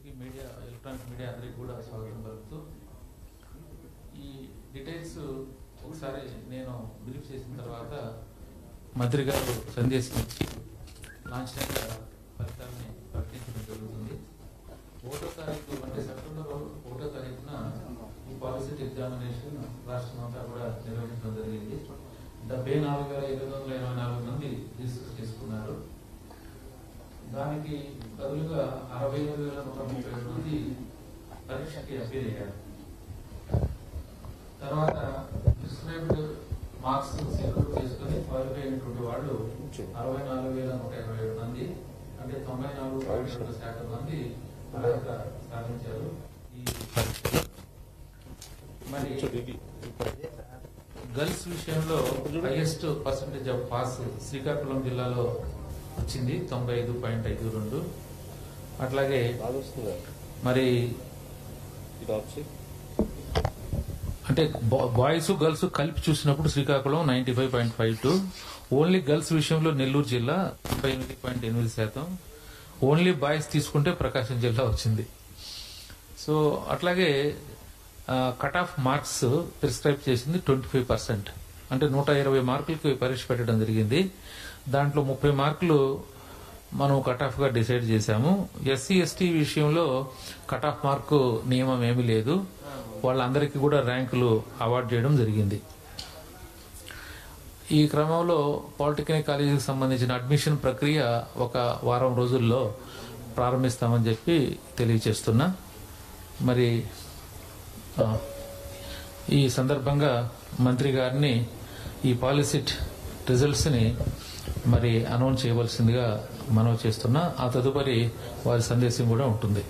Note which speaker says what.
Speaker 1: అందరికీ media electronic media అందరికీ కూడా స్వాగతం పలుకుతూ ఈ డీటెయిల్స్ ఒకసారి నేను బ్రీఫ్ చేసిన తర్వాత మంత్రి గారు సందేశం ఇచ్చి లాంచ్ టైంగా ఫలితాలని ప్రకటించడం జరుగుతుంది ఒకటో తారీఖు అంటే సెప్టెంబర్ ఒకటో తారీఖున ఈ పాలసీ ఎగ్జామినేషన్ రాష్ట్రం అంతా కూడా నిర్వహించడం జరిగింది డెబ్బై నాలుగు వేల ఎనిమిది వందల ఎనభై నాలుగు మంది రిజిస్టర్ చేసుకున్నారు దానికి బదులుగా అరవై ఎనిమిది వేల నూట ముప్పై ఏడు మంది పరీక్షకి అపీల్ అయ్యారు తర్వాత ప్రిస్క్రైబ్డ్ మార్క్స్ సెక్యూర్ చేసుకుని క్వాలిఫై అయినటువంటి వాళ్ళు అరవై నాలుగు వేల నూట ఇరవై ఏడు మంది అంటే తొంభై నాలుగు పాయింట్ రెండు శాతం మంది అర్హత సాధించారు ఈ పరీక్షలో మరి గర్ల్స్ విషయంలో highest percentage of pass Srikakulam జిల్లాలో వచ్చింది తొంభై ఐదు పాయింట్ ఐదు రెండు అట్లాగే
Speaker 2: బాధొస్తుందా
Speaker 1: మరి
Speaker 2: ఇది ఆప్షన్
Speaker 1: అంటే బాయ్స్ గర్ల్స్ కలిపి చూసినప్పుడు Srikakulam ninety five point five two only girls విషయంలో నెల్లూరు జిల్లా తొంభై ఎనిమిది పాయింట్ ఎనిమిది శాతం ఓన్లీ బాయ్స్ తీసుకుంటే ప్రకాశం జిల్లా వచ్చింది సో అట్లాగే కట్ ఆఫ్ మార్క్స్ ప్రిస్క్రైబ్ చేసింది ట్వంటీ ఫైవ్ పర్సెంట్ అంటే నూట ఇరవై మార్కులకి పరీక్ష పెట్టడం జరిగింది దాంట్లో ముప్పై మార్కులు మనం కట్ ఆఫ్ గా డిసైడ్ చేశాము ఎస్సీ ఎస్టీ విషయంలో కట్ ఆఫ్ మార్కు నియమం ఏమీ లేదు వాళ్ళందరికీ కూడా ర్యాంకులు అవార్డు చేయడం జరిగింది ఈ క్రమంలో పాలిటెక్నిక్ కాలేజీకి సంబంధించిన అడ్మిషన్ ప్రక్రియ ఒక వారం రోజుల్లో ప్రారంభిస్తామని చెప్పి తెలియచేస్తున్నా మరి ఆ, ఈ సందర్భంగా మంత్రి గారిని ఈ పాలసీట్ రిజల్ట్స్ ని మరి అనౌన్స్ చేయవలసిందిగా మనవి చేస్తున్నా ఆ తదుపరి వారి సందేశం కూడా ఉంటుంది